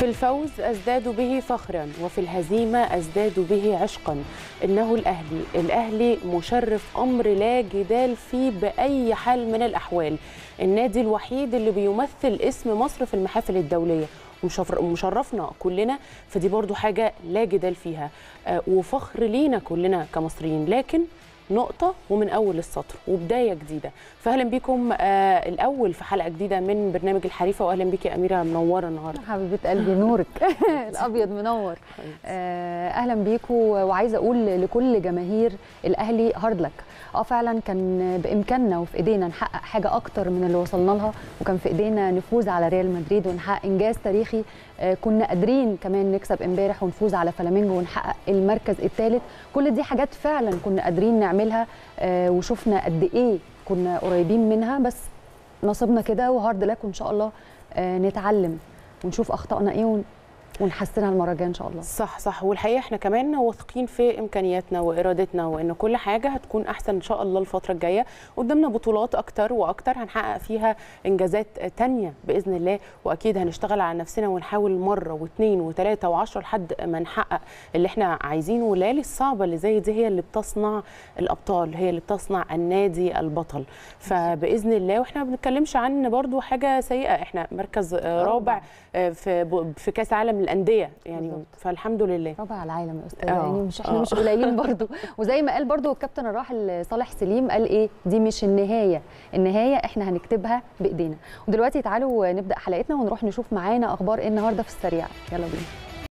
في الفوز ازدادوا به فخرا وفي الهزيمه ازدادوا به عشقا انه الاهلي الاهلي مشرف امر لا جدال فيه باي حال من الاحوال النادي الوحيد اللي بيمثل اسم مصر في المحافل الدوليه ومشرفنا كلنا فدي برضو حاجه لا جدال فيها وفخر لينا كلنا كمصريين لكن نقطة ومن أول السطر وبداية جديدة فأهلا بكم آه الأول في حلقة جديدة من برنامج الحريفة وأهلا بك يا أميرة منورة النهاردة حبيبة قلبي نورك الأبيض منور آه أهلا بيكم وعايزة أقول لكل جماهير الأهلي هارد لك اه فعلا كان بامكاننا وفي ايدينا نحقق حاجه اكتر من اللي وصلنا لها وكان في ايدينا نفوز على ريال مدريد ونحقق انجاز تاريخي آه كنا قادرين كمان نكسب امبارح ونفوز على فلامينجو ونحقق المركز الثالث كل دي حاجات فعلا كنا قادرين نعملها آه وشفنا قد ايه كنا قريبين منها بس نصيبنا كده وهارد لك وان شاء الله آه نتعلم ونشوف اخطائنا ايه ونحسنها المره الجايه ان شاء الله صح صح والحقيقه احنا كمان واثقين في امكانياتنا وارادتنا وان كل حاجه هتكون احسن ان شاء الله الفتره الجايه قدامنا بطولات اكتر واكتر هنحقق فيها انجازات تانية باذن الله واكيد هنشتغل على نفسنا ونحاول مره واثنين وثلاثه وعشرة لحد ما نحقق اللي احنا عايزينه والليالي الصعبه اللي زي دي هي اللي بتصنع الابطال هي اللي بتصنع النادي البطل فباذن الله واحنا ما بنتكلمش عن برضو حاجه سيئه احنا مركز رابع في في كاس عالم الانديه يعني بالضبط. فالحمد لله رابع على العالم يا استاذ يعني مش احنا مش قليلين برضو وزي ما قال برضو الكابتن الراحل صالح سليم قال ايه دي مش النهايه النهايه احنا هنكتبها بايدينا ودلوقتي تعالوا نبدا حلقتنا ونروح نشوف معانا اخبار ايه النهارده في السريع يلا بينا